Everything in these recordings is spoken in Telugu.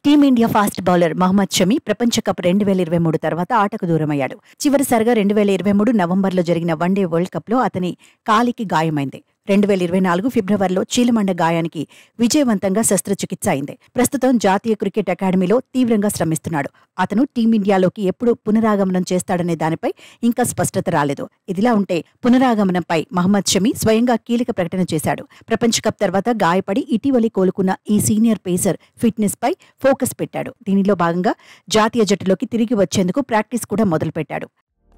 team India fast bowler Mohammed Shami ప్రపంచ కప్ రెండు వేల ఇరవై మూడు తర్వాత ఆటకు దూరమయ్యాడు చివరిసారిగా రెండు వేల ఇరవై మూడు నవంబర్లో జరిగిన వన్డే వరల్డ్ కప్లో అతని కాలికి గాయమైంది రెండు వేల ఇరవై నాలుగు ఫిబ్రవరిలో చీలమండ గాయానికి విజయవంతంగా శస్త్రచికిత్స అయింది ప్రస్తుతం జాతీయ క్రికెట్ అకాడమీలో తీవ్రంగా శ్రమిస్తున్నాడు అతను టీమిండియాలోకి ఎప్పుడు పునరాగమనం చేస్తాడనే దానిపై ఇంకా స్పష్టత రాలేదు ఇదిలా ఉంటే పునరాగమనంపై మహమ్మద్ షమి స్వయంగా కీలక ప్రకటన చేశాడు ప్రపంచ కప్ తర్వాత గాయపడి ఇటీవలి కోలుకున్న ఈ సీనియర్ పేసర్ ఫిట్నెస్ పై ఫోకస్ పెట్టాడు దీనిలో భాగంగా జాతీయ జట్టులోకి తిరిగి వచ్చేందుకు ప్రాక్టీస్ కూడా మొదలుపెట్టాడు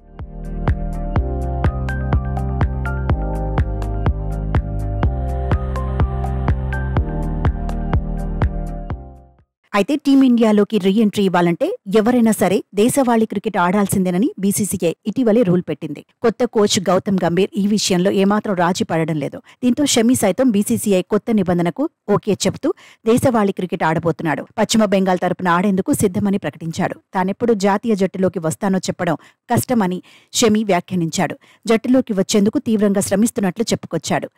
అయితే టీమిండియాలోకి రీ ఎంట్రీ ఇవ్వాలంటే ఎవరైనా సరే దేశవాళీ క్రికెట్ ఆడాల్సిందేనని బీసీసీఐ ఇటీవలే రూల్ పెట్టింది కొత్త కోచ్ గౌతమ్ గంభీర్ ఈ విషయంలో ఏమాత్రం రాజీ పడడం లేదు దీంతో షమి సైతం బీసీసీఐ కొత్త నిబంధనకు ఓకే చెబుతూ దేశవాళీ క్రికెట్ ఆడబోతున్నాడు పశ్చిమ బెంగాల్ తరపున ఆడేందుకు సిద్ధమని ప్రకటించాడు తానెప్పుడు జాతీయ జట్టులోకి వస్తానో చెప్పడం కష్టమని షమి వ్యాఖ్యానించాడు జట్టులోకి వచ్చేందుకు తీవ్రంగా శ్రమిస్తున్నట్లు చెప్పుకొచ్చాడు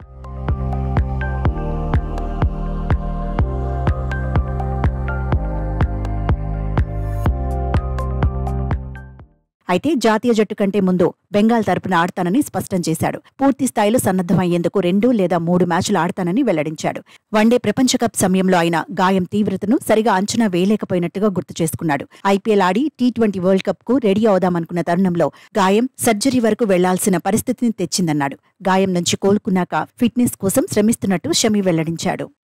అయితే జాతీయ జట్టు కంటే ముందు బెంగాల్ తరపున ఆడతానని స్పష్టం చేశాడు పూర్తి స్థాయిలో సన్నద్ధమయ్యేందుకు రెండు లేదా మూడు మ్యాచ్లు ఆడతానని వెల్లడించాడు వన్డే ప్రపంచ కప్ సమయంలో ఆయన గాయం తీవ్రతను సరిగా అంచనా వేయలేకపోయినట్టుగా గుర్తు చేసుకున్నాడు ఐపీఎల్ ఆడి టీ ట్వంటీ వరల్డ్ కప్ కు రెడీ అవుదామనుకున్న తరుణంలో గాయం సర్జరీ వరకు వెళ్లాల్సిన పరిస్థితిని తెచ్చిందన్నాడు గాయం నుంచి కోలుకున్నాక ఫిట్నెస్ కోసం శ్రమిస్తున్నట్టు షమి వెల్లడించాడు